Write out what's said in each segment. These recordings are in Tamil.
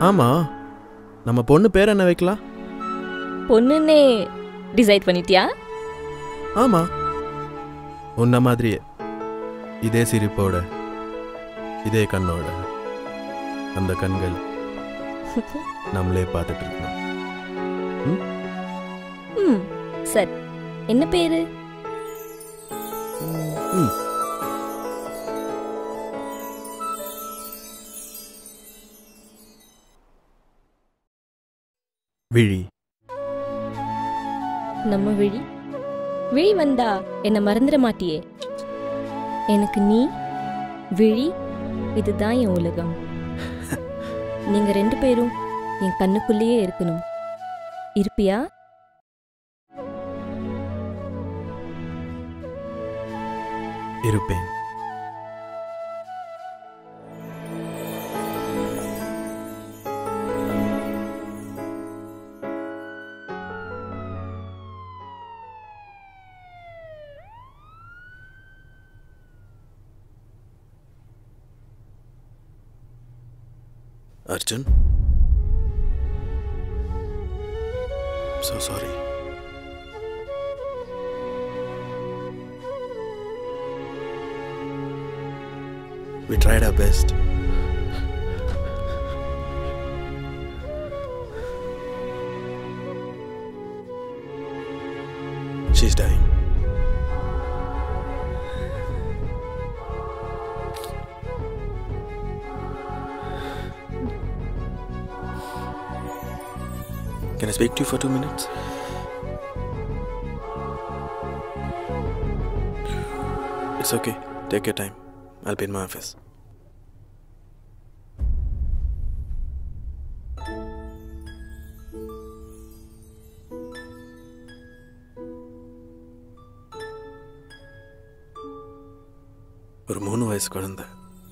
ஆமா நம்ம பொண்ணு பேர் என்ன வைக்கலாம் பொண்ணுன்னே டிசைட் பண்ணிட்டியா ஆமா உன்ன மாதிரியே இதே சிரிப்போட இதே கண்ணோட அந்த கண்கள் நம்மளே பார்த்துட்டு இருக்கணும் ம் சரி என்ன பேரு ம் விழி நம்ம விழி விழி வந்தா என்னை மறந்துட மாட்டியே எனக்கு நீ விழி இதுதான் என் உலகம் நீங்க ரெண்டு பேரும் என் கண்ணுக்குள்ளேயே இருக்கணும் இருப்பியா இருப்பேன் Arjun so sorry we tried our best she's dying Can I speak to you for two minutes? It's okay. Take your time. I'll be in my office. ஒரு மூணு வயசு குழந்தை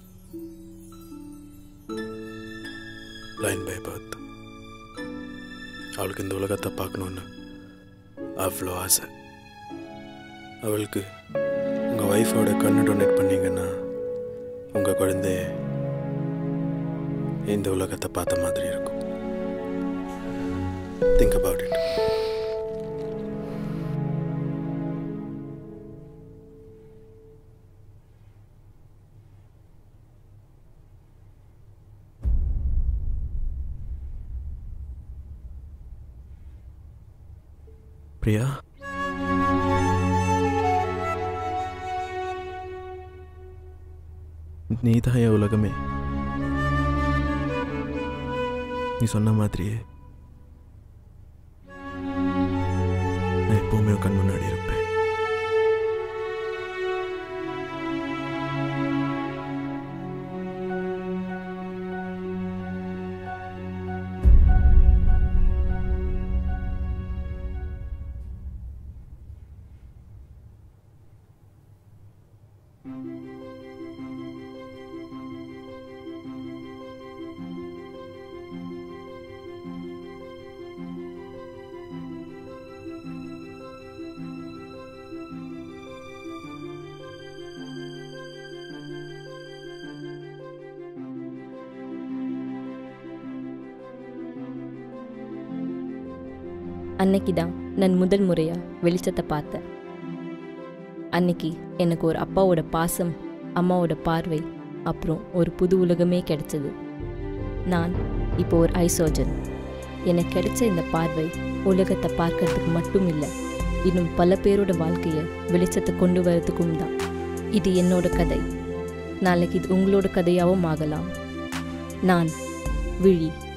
லைன் பை பர்த் அவளுக்கு இந்த உலகத்தை பார்க்கணுன்னு அவ்வளோ ஆசை அவளுக்கு உங்கள் ஒய்ஃபோட கண்ணு டொனேட் பண்ணீங்கன்னா உங்கள் குழந்தைய இந்த உலகத்தை பார்த்த மாதிரி இருக்கும் திங்க் அபவுட் இட் பிரியா நீதான் என் உலகமே நீ சொன்ன மாதிரியே நான் எப்பவுமே உன் கண் முன்னாடி இருப்பேன் அன்னைக்கு தான் நான் முதல் முறையா வெளிச்சத்தை பார்த்தேன் அன்னைக்கு எனக்கு ஒரு அப்பாவோட பாசம் அம்மாவோட பார்வை அப்புறம் ஒரு புது உலகமே கிடைச்சது நான் இப்போ ஒரு ஐ சர்ஜன் எனக்கு கிடைச்ச இந்த பார்வை உலகத்தை பார்க்கறதுக்கு மட்டும் இல்லை இன்னும் பல பேரோட வாழ்க்கையை வெளிச்சத்தை கொண்டு வரதுக்கும் தான் இது என்னோட கதை நாளைக்கு இது உங்களோட கதையாகவும் ஆகலாம் நான் விழி